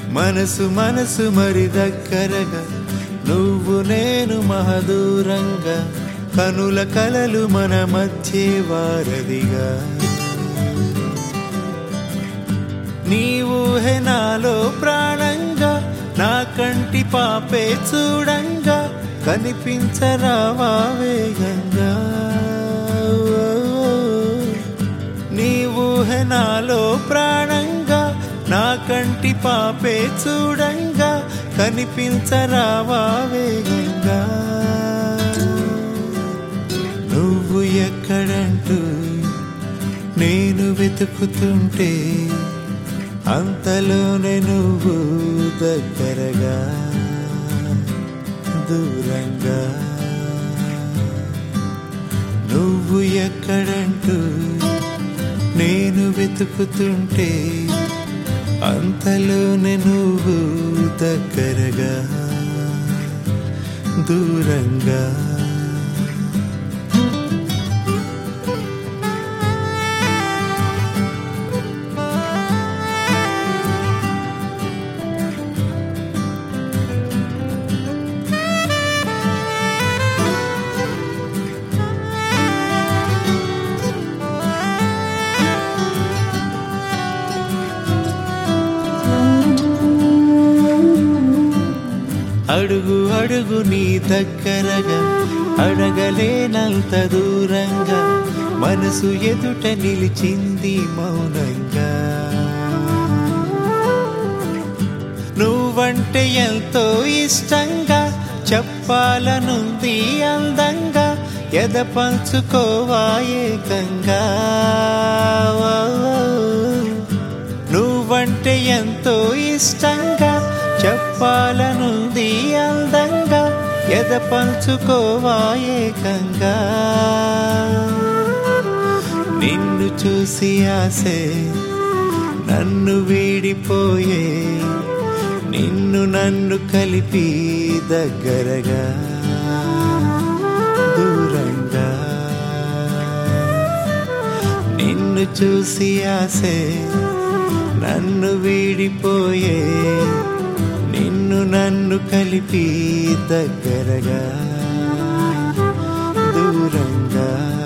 మనసు మనసు మరి దగ్గరగా నువ్వు నేను మహదూరంగా కనుల కలలు మన మధ్య వారధిగా నీవు నాలో ప్రాణంగా నా కంటి పాపే చూడంగా కనిపించరావా వేగంగా నీవు నాలో ప్రాణంగా నా కంటి పాపే చూడంగా కనిపించరావా వేగంగా నువ్వు ఎక్కడంటూ నేను వెతుకుతుంటే అంతలోనే నువ్వు దగ్గరగా దూరంగా నువ్వు ఎక్కడంటూ నేను వెతుకుతుంటే అంతలోనే నువ్వు దగ్గరగా దూరంగా అడుగు అడుగు నీ దగ్గరగా అడగలేనంత దూరంగా మనసు ఎదుట నిలిచింది మౌనంగా నువ్వంటే ఎంతో ఇష్టంగా చెప్పాలనుంది అందంగా ఎద పంచుకోవా ఏకంగా నువ్వంటే ఎంతో ఇష్టంగా చెప్పాలనుంది అందంగా ఎద పంచుకోవా ఏకంగా నిన్ను చూసి ఆసే నన్ను వీడిపోయే నిన్ను నన్ను కలిపి దగ్గరగా దూరంగా నిన్ను చూసి ఆసే నన్ను వీడిపోయే నిన్ను నన్ను కలిపి దగ్గరగా దూరంగా